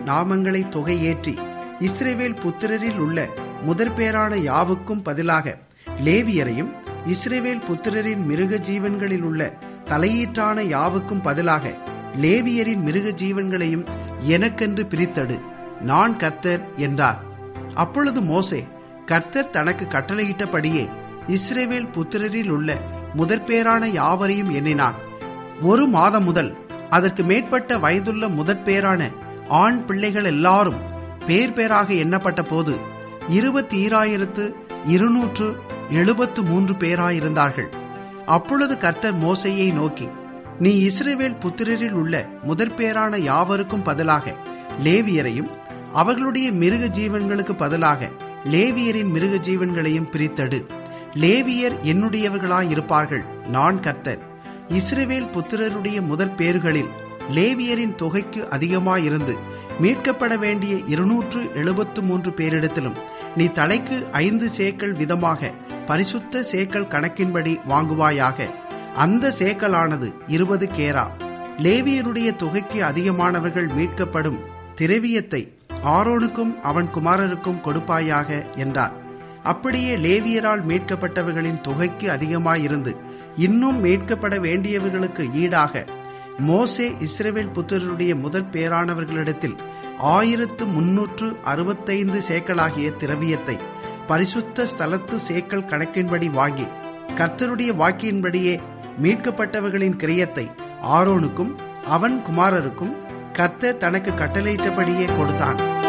நாமங்களை தொகையேற்றி இஸ்ரேவேல் புத்திரரில் உள்ள முதற்பேரான யாவுக்கும் பதிலாக லேவியரையும் இஸ்ரேவேல் புத்திரரின் மிருக ஜீவன்களில் உள்ள தலையீற்றான யாவுக்கும் பதிலாக லேவியரின் மிருக ஜீவன்களையும் எனக்கென்று பிரித்தடு நான் கர்த்தர் என்றார் அப்பொழுது மோசே கர்த்தர் தனக்கு கட்டளையிட்டபடியே இஸ்ரேவேல் புத்திரரில் உள்ள முதற்பேரான யாவரையும் எண்ணினான் ஒரு மாதம் முதல் அதற்கு மேற்பட்ட வயதுள்ள முதற்பேரான ஆண் பிள்ளைகள் எல்லாரும் பேர் பேராக எண்ணப்பட்ட போது இருபத்தி ஈராயிரத்து இருநூற்று எழுபத்து மூன்று பேராயிருந்தார்கள் அப்பொழுது கர்த்தர் மோசையை நோக்கி நீ இஸ்ரேவேல் புத்திரரில் உள்ள முதற்பேரான யாவருக்கும் பதிலாக லேவியரையும் அவர்களுடைய மிருக ஜீவன்களுக்கு பதிலாக லேவியரின் மிருக ஜீவன்களையும் பிரித்தடு லேவியர் என்னுடையவர்களாயிருப்பார்கள் நான் கர்த்தர் இஸ்ரேவேல் புத்திரருடைய முதற் பேறுகளில் லேவியரின் தொகைக்கு அதிகமாயிருந்து மீட்கப்பட வேண்டிய இருநூற்று எழுபத்து மூன்று பேரிடத்திலும் நீ தலைக்கு ஐந்து சேக்கல் விதமாக பரிசுத்த சேக்கல் கணக்கின்படி வாங்குவாயாக அந்த சேக்கலானது இருபது கேரா லேவியருடைய தொகைக்கு அதிகமானவர்கள் மீட்கப்படும் திரவியத்தை ஆரோனுக்கும் அவன் குமாரருக்கும் கொடுப்பாயாக என்றார் அப்படியே லேவியரால் மீட்கப்பட்டவர்களின் தொகைக்கு அதிகமாயிருந்து இன்னும் மீட்கப்பட வேண்டியவர்களுக்கு ஈடாக மோசே இஸ்ரேவேல் புத்திரருடைய முதற் பேரானவர்களிடத்தில் ஆயிரத்து முன்னூற்று அறுபத்தைந்து சேக்கலாகிய திரவியத்தை பரிசுத்த ஸ்தலத்து சேக்கல் கணக்கின்படி வாங்கி கர்த்தருடைய வாக்கியின்படியே மீட்கப்பட்டவர்களின் கிரியத்தை ஆரோனுக்கும் அவன் குமாரருக்கும் கர்த்தர் தனக்கு கட்டளையிட்டபடியே கொடுத்தான்